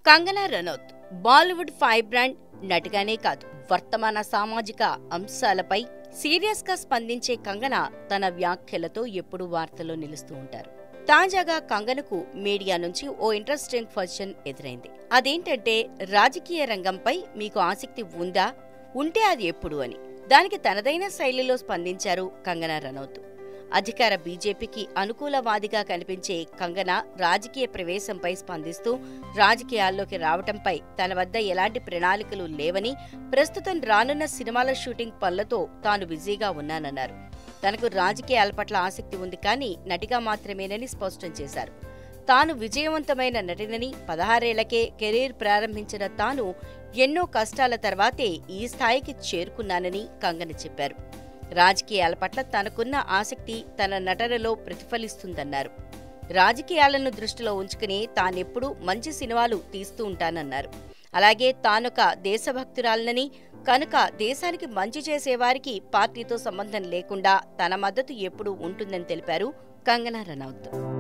Kangana Ranaut Bollywood firebrand నటిగానే కాదు వర్తమాన సామాజిక అంశాలపై సీరియస్ గా స్పందించే కంగన తన వ్యాఖ్యలతో ఎప్పుడూ వార్తల్లో నిలుస్తూ ఉంటారు తాజాగా కంగనకు మీడియా నుంచి ఓ ఇంట్రెస్టింగ్ క్వశ్చన్ ఎదురైంది అదేంటంటే రాజకీయ రంగంపై మీకు ఆసక్తి ఉందా ఉంటే అది ఎప్పుడు అని దానికి తనదైన శైలిలో స్పందించారు కంగనా రనౌత్ అధికార బీజేపీకి అనుకూలవాదిగా కనిపించే కంగన రాజకీయ ప్రవేశంపై స్పందిస్తూ రాజకీయాల్లోకి రావటంపై తన వద్ద ఎలాంటి ప్రణాళికలు లేవని ప్రస్తుతం రానున్న సినిమాల షూటింగ్ పనులతో తాను బిజీగా ఉన్నానన్నారు తనకు రాజకీయాల పట్ల ఆసక్తి ఉంది కానీ నటిగా మాత్రమేనని స్పష్టం చేశారు తాను విజయవంతమైన నటినని పదహారేళ్లకే కెరీర్ ప్రారంభించిన తాను ఎన్నో కష్టాల తర్వాతే ఈ స్థాయికి చేరుకున్నానని కంగన చెప్పారు రాజకీయాల పట్ల తనకున్న ఆసక్తి తన నటనలో ప్రతిఫలిస్తుందన్నారు రాజకీయాలను దృష్టిలో ఉంచుకుని తానెప్పుడూ మంచి సినిమాలు తీస్తూ ఉంటానన్నారు అలాగే తానొక దేశభక్తురాలనని కనుక దేశానికి మంచి చేసేవారికి పార్టీతో సంబంధం లేకుండా తన మద్దతు ఎప్పుడూ ఉంటుందని తెలిపారు కంగనా రనౌత్